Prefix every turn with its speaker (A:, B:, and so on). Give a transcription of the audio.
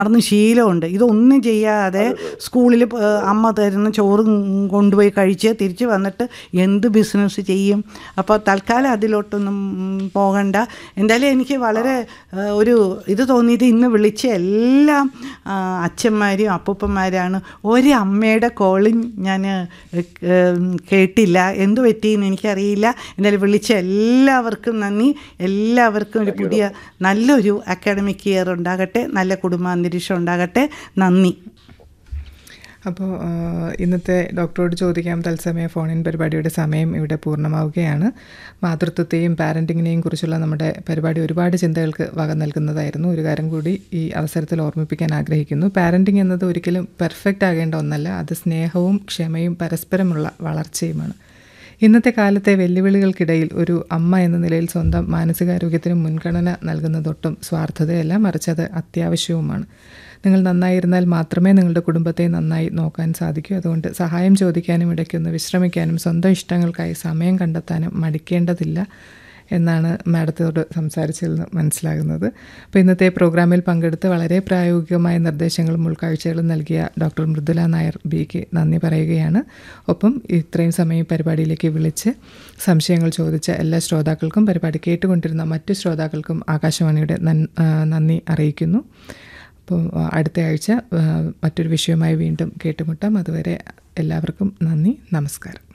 A: നടന്ന് ശീലമുണ്ട് ഇതൊന്നും ചെയ്യാതെ സ്കൂളിൽ അമ്മ തരുന്ന ചോറ് കൊണ്ടുപോയി കഴിച്ച് തിരിച്ച് വന്നിട്ട് എന്ത് ബിസിനസ് ചെയ്യും അപ്പോൾ തൽക്കാലം അതിലോട്ടൊന്നും പോകണ്ട എന്തായാലും എനിക്ക് വളരെ ആ, ഒരു ഇത് തോന്നിയത് ഇന്ന് വിളിച്ച എല്ലാം ആ, അച്ഛന്മാരും അപ്പൂപ്പന്മാരാണ് ഒരു അമ്മയുടെ കോളും ഞാൻ കേട്ടില്ല എന്ത് പറ്റിയെന്ന് എനിക്കറിയില്ല എന്തായാലും വിളിച്ച എല്ലാവർക്കും നന്ദി എല്ലാവർക്കും ഒരു പുതിയ നല്ലൊരു അക്കാഡമിക് ഇയർ ഉണ്ടാകട്ടെ നല്ല കുടുംബാന്തരീക്ഷം ഉണ്ടാകട്ടെ നന്ദി
B: അപ്പോൾ ഇന്നത്തെ ഡോക്ടറോട് ചോദിക്കാം തത്സമയ ഫോണിൻ പരിപാടിയുടെ സമയം ഇവിടെ പൂർണ്ണമാവുകയാണ് മാതൃത്വത്തെയും പാരൻറ്റിങ്ങിനെയും കുറിച്ചുള്ള നമ്മുടെ പരിപാടി ഒരുപാട് ചിന്തകൾക്ക് വക നൽകുന്നതായിരുന്നു ഒരു കാര്യം കൂടി ഈ അവസരത്തിൽ ഓർമ്മിപ്പിക്കാൻ ആഗ്രഹിക്കുന്നു പാരൻറ്റിങ് എന്നത് ഒരിക്കലും പെർഫെക്റ്റ് ആകേണ്ട ഒന്നല്ല അത് സ്നേഹവും ക്ഷമയും പരസ്പരമുള്ള വളർച്ചയുമാണ് ഇന്നത്തെ കാലത്തെ വെല്ലുവിളികൾക്കിടയിൽ ഒരു അമ്മ എന്ന നിലയിൽ സ്വന്തം മാനസികാരോഗ്യത്തിന് മുൻഗണന നൽകുന്നതൊട്ടും സ്വാർത്ഥതയല്ല മറിച്ച് അത് അത്യാവശ്യവുമാണ് നിങ്ങൾ നന്നായിരുന്നാൽ മാത്രമേ നിങ്ങളുടെ കുടുംബത്തെ നന്നായി നോക്കാൻ സാധിക്കൂ അതുകൊണ്ട് സഹായം ചോദിക്കാനും ഇടയ്ക്കൊന്ന് വിശ്രമിക്കാനും സ്വന്തം ഇഷ്ടങ്ങൾക്കായി സമയം കണ്ടെത്താനും മടിക്കേണ്ടതില്ല എന്നാണ് മാഡത്തോട് സംസാരിച്ചതിൽ നിന്ന് മനസ്സിലാകുന്നത് അപ്പോൾ ഇന്നത്തെ പ്രോഗ്രാമിൽ പങ്കെടുത്ത് വളരെ പ്രായോഗികമായ നിർദ്ദേശങ്ങളും ഉൾക്കാഴ്ചകളും നൽകിയ ഡോക്ടർ മൃദുല നായർ ബിക്ക് നന്ദി പറയുകയാണ് ഒപ്പം ഇത്രയും സമയം ഈ പരിപാടിയിലേക്ക് വിളിച്ച് സംശയങ്ങൾ ചോദിച്ച എല്ലാ ശ്രോതാക്കൾക്കും പരിപാടി കേട്ടുകൊണ്ടിരുന്ന മറ്റു ശ്രോതാക്കൾക്കും ആകാശവാണിയുടെ നൻ- ആ, നന്ദി അറിയിക്കുന്നു അപ്പോൾ ആ, അടുത്ത ആഴ്ച ആ, മറ്റൊരു വിഷയവുമായി വീണ്ടും കേട്ടുമുട്ടാം അതുവരെ എല്ലാവർക്കും നന്ദി നമസ്കാരം